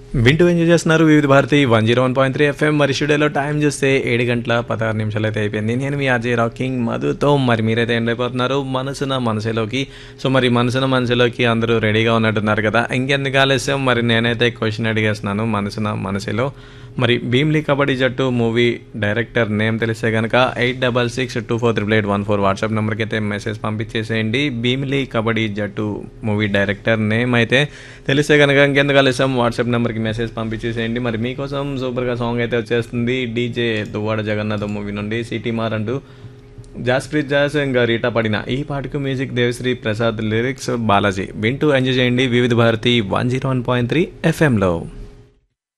వింటూ ఎంజాయ్ చేస్తున్నారు Vividh Bharati one zero one point three FM మరి స్టూడియోలో టైం చూస్తే ఏడు గంటల పదహారు నిమిషాలు అయితే అయిపోయింది నేను మీ ఆర్జే రాకింగ్ మధుతో మరి మీరైతే ఎండ్ అయిపోతున్నారు మనసున మనసులోకి సో మరి మనసున మనసులోకి అందరూ రెడీగా ఉన్నట్టున్నారు కదా ఇంకెందుకు ఆలస్యం మరి నేనైతే క్వశ్చన్ అడిగేస్తున్నాను మనసున మనసులో మరి భీమ్లీ కబడ్డీ జట్టు మూవీ డైరెక్టర్ నేమ్ తెలిస్తే కనుక eight double six two four triple eight one four WhatsApp నెంబర్కి అయితే మెసేజ్ పంపించేసేయండి భీమ్లీ కబడ్డీ జట్టు మూవీ డైరెక్టర్ నేమ్ అయితే తెలిస్తే కనుక ఇంకెందుకు ఆలస్యం వాట్సాప్ నెంబర్కి మెసేజ్ పంపించేసేయండి మరి మీకోసం సూపర్గా సాంగ్ అయితే వచ్చేస్తుంది డీజే దువ్వాడ జగన్నాథ్ మూవీ నుండి సిటీ మార్ అంటూ జాస్ప్రీత్ జాస్ ఇంకా రీటా పడిన ఈ పాటకు మ్యూజిక్ దేవశ్రీ ప్రసాద్ లిరిక్స్ బాలాజీ వింటూ ఎంజాయ్ చేయండి Vividh Bharati one zero one point three ఎఫ్ఎంలో